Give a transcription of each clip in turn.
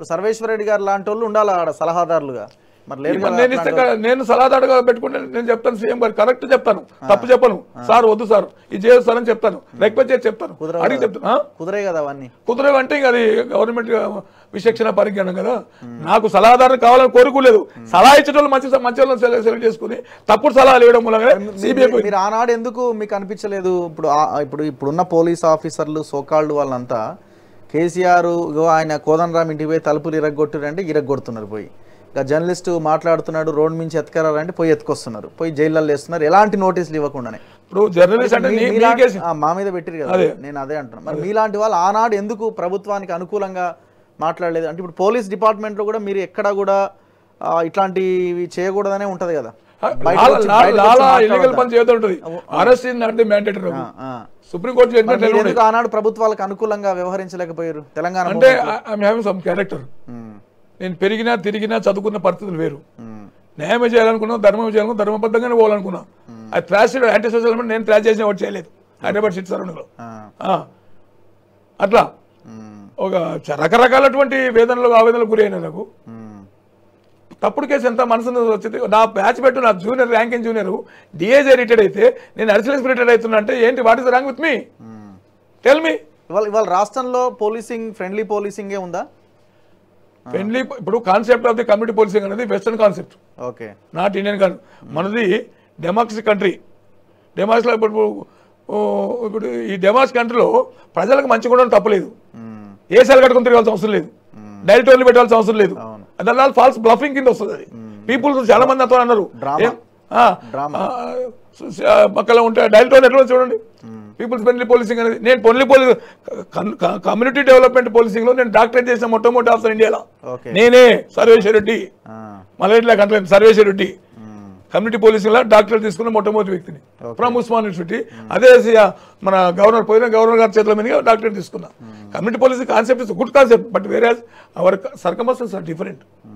ఇప్పుడు సర్వేశ్వర రెడ్డి గారు లాంటి వాళ్ళు ఉండాలి ఆడ సలహాదారులుగా మరి లేరు ఇప్పుడు కదా నేను ఇస్తే క- నేను సలహాదారుగా పెట్టుకుంటే నేను చెప్తాను సీఎం గారు కరెక్ట్ చెప్తాను తప్పు చెప్పను సార్ వద్దు సార్ ఇది చేయదు సార్ అని చెప్తాను రిక్వెస్ట్ చేసి చెప్తాను కుదరవు అడిగి కదా. చెప్తాను ఆ? కుదరే కదా అవన్నీ కుదరవు అంటే ఇంకా అది గవర్నమెంట్ విచక్షణ పరిజ్ఞానం కదా నాకు సలహాదారు కావాలని కోరుకోలేదు సలహా ఇచ్చేటోళ్ళు మంచి మంచి వాళ్ళని సెలెక్ట్ సెలెక్ట్ చేసుకుని తప్పుడు సలహాలు ఇవ్వడం మూలంగా సిబిఐ మీరు- మీరు ఆనాడు ఎందుకు మీకు అనిపించలేదు ఇప్పుడు ఆ- ఇప్పుడు ఇప్పుడున్న పోలీస్ ఆఫీసర్లు సోకాళ్ళు వాళ్ళంతా కేసీఆర్ ఇగో ఆయన కోదండరామ్ ఇంటికి పోయి తలుపులు ఇరగొట్టురు అంటే ఇరగొడుతున్నారు పోయి ఇక జర్నలిస్ట్ మాట్లాడుతున్నాడు రోడ్ మించి ఎత్తుకరారంటే పోయి ఎత్తుకొస్తున్నారు పోయి జైళ్ళల్లో వేస్తున్నారు ఎలాంటి నోటీసులు ఇవ్వకుండానే ఇప్పుడు జర్నలిస్ట్ అంటే మీ- నీ- మీలా- నీకేసి ఆ, మా మీద పెట్టిరు కదా నేను అదే అంటున్నాను మరి మీలాంటి వాళ్ళు ఆనాడు ఎందుకు ప్రభుత్వానికి అనుకూలంగా మాట్లాడలేదు అంటే ఇప్పుడు పోలీస్ డిపార్ట్మెంట్ లో కూడా మీరు ఎక్కడ కూడా ఆ, ఇట్లాంటివి చేయకూడదనే ఉంటది కదా బయటకు లాలా- వచ్చి- లాలా- బయటకు లాలా వచ్చి ఇల్లీగల్ మాట్లాడొద్దా? పని చేయదు ఉంటుంది arrest in not the mandatory ఆ, ఆ. సుప్రీంకోర్టు మరి జడ్జిమెంట్ మీరు ఎందుకు ఆనాడు ప్రభుత్వాలకు అనుకూలంగా వ్యవహరించలేకపోయారు తెలంగాణ అంటే I'm having some character um, నేను పెరిగినా తిరిగినా చదువుకున్న పరిస్థితులు వేరు ఉమ్, న్యాయమే చేయాలనుకున్నా ధర్మం చేయాలనుకున్నా ధర్మబద్ధంగానే పోవాలనుకున్నా అది త్రాస్ యాంటీ సోషల్ ఎలిమెంట్ నేను త్రాస్ చేసిన ఒకటి చేయలేదు హైదరాబాద్ సిటీ సరౌండింగ్లో ఆ, అట్లా ఉమ్, ఒక చ- రకరకాలటువంటి వేదనలకు ఆవేదనలకు గురి అయినా నాకు ఉమ్, తప్పుడు కేసు ఎంత మనసును వచ్చింది నా బ్యాచ్ పెట్టు నా జూనియర్ ర్యాంకింగ్ జూనియర్ డిఏజే రిటైర్డ్ అయితే నేను అడిషనల్ రిటైర్డ్ అవుతున్నా అంటే ఏంటి what is rank with me um. Tell me ఇవాళ ఇవాళ రాష్ట్రంలో పోలీసింగ్ ఫ్రెండ్లీ పోలీసింగే ఉందా ఫ్రెండ్లీ ఇప్పుడు concept of the community policing అనేది western concept okay not Indian కాదు మనది డెమోక్రసీ కంట్రీ డెమోక్రసీలో ఇప్పుడు ఓ, ఇప్పుడు ఈ డెమోక్రసీ కంట్రీలో ప్రజలకు మంచి కూడా తప్పలేదు ఉమ్, ఏ సెల్ కట్టుకుని తిరగాల్సిన అవసరం లేదు డైరెక్ట్ ఓన్లీ పెట్టాల్సిన అవసరం లేదు అవును. దాని ఫాల్స్ బ్లఫింగ్ కింద వస్తుంది అది పీపుల్ చాలా మంది అంతా అన్నారు Drama. ఏం? ఆ, Drama. ఆ, సు- సు- ఆ, పక్కన ఉంటే డైరెక్ట్ ఓన్ ఎట్లా ఉంది చూడండి పీపుల్స్ ఫ్రెండ్లీ పోలీసింగ్ అనేది నేను పొన్లీ పోలీస్ కమ్యూనిటీ డెవలప్మెంట్ పోలీసింగ్ లో నేను డాక్టరేట్ చేసిన మొట్టమొదటి ఆఫీసర్ ఇండియాలో ఓకే నేనే సర్వేశ్వర రెడ్డి ఆ, మళ్ళీ ఇట్లా కంటలేదు Sarveshwara Reddy um, community policing లో డాక్టర్ తీసుకున్న మొట్టమొదటి వ్యక్తిని ఫ్రమ్ ఉస్మాన్ యూనివర్సిటీ అదే సి- మన గవర్నర్ పోయిన గవర్నర్ గారి చేతుల మీదుగా డాక్టర్ తీసుకున్నా community policing concept is good concept but వేరే our circumstance are different um.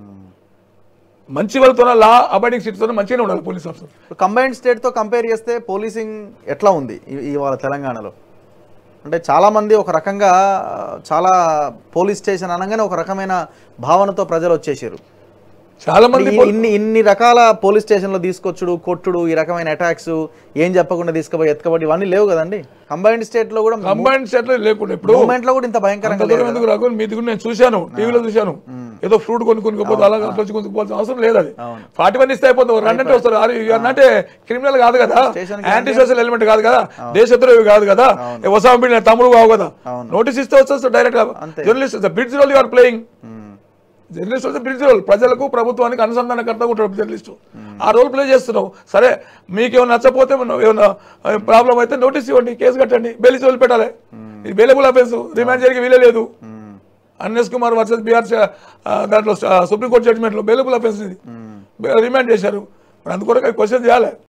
మంచి వాళ్ళతో లా అబైడింగ్ సీట్తో మంచిగానే ఉండాలి పోలీస్ ఆఫీసర్ కంబైన్డ్ స్టేట్తో కంపేర్ చేస్తే పోలీసింగ్ ఎట్లా ఉంది ఈ- ఇవాళ తెలంగాణలో అంటే చాలామంది ఒక రకంగా ఆ, చాలా పోలీస్ స్టేషన్ అనగానే ఒక రకమైన భావనతో ప్రజలు వచ్చేసారు చాలా మంది ఈ- ఇన్ని ఇన్ని రకాల పోలీస్ స్టేషన్లో తీసుకొచ్చుడు కొట్టుడు ఈ రకమైన అటాక్స్ ఏం చెప్పకుండా తీసుకుపోయి ఎత్తుకబడి ఇవన్నీ లేవు కదండి కంబైన్డ్ స్టేట్లో కూడా కంబైన్ సెట్లు లేకుండా ఇప్పుడు మూమెంట్ లో కూడా ఇంత భయంకరంగా అంత దూరం ఎందుకు రాకు మీ దగ్గర నేను చూశాను టీవీలో చూశాను ఏదో ఫ్రూట్ కొనుక్కొనిపోతే అలా అట్లా వచ్చి కొనుక్కోవాల్సిన అవసరం లేదు అది అవును. ఫార్టీ వన్ ఇస్తే అయిపోతుంది రన్ అంటే వస్తారు అంటే క్రిమినల్ కాదు కదా Station యాంటీ సోషల్ ఎలిమెంట్ కాదు కదా దేశద్రోహి కాదు కదా వసాం బిడ్డ తమ్ముడు కావు కదా అవును. నోటీస్ ఇస్తే వచ్చేస్తారు డైరెక్ట్ గా అంతే. Journalist bridge role you're playing um, journalist వచ్చి బ్రిడ్జ్ రోల్ ప్రజలకు ప్రభుత్వానికి అనుసంధానకర్తగా ఉంటాడు జర్నలిస్ట్ ఆ రోల్ ప్లే చేస్తున్నావు సరే మీకు ఏమైనా నచ్చపోతే మనం ఏమైనా ప్రాబ్లం అయితే నోటీస్ ఇవ్వండి కేసు కట్టండి బెయిల్ ఇచ్చి వదిలిపెట్టాలి ఇది బెయిలబుల్ అఫెన్స్ రిమాండ్ చేయడానికి వీలే లేదు ఉమ్, అన్ఎస్ కుమార్ వర్సెస్ బీఆర్ దాంట్లో సుప్రీంకోర్టు జడ్జిమెంట్లో బెయిలబుల్ అఫెన్స్ ఇది రిమాండ్ చేశారు మరి అందుకొరకు క్వశ్చన్ చేయాలి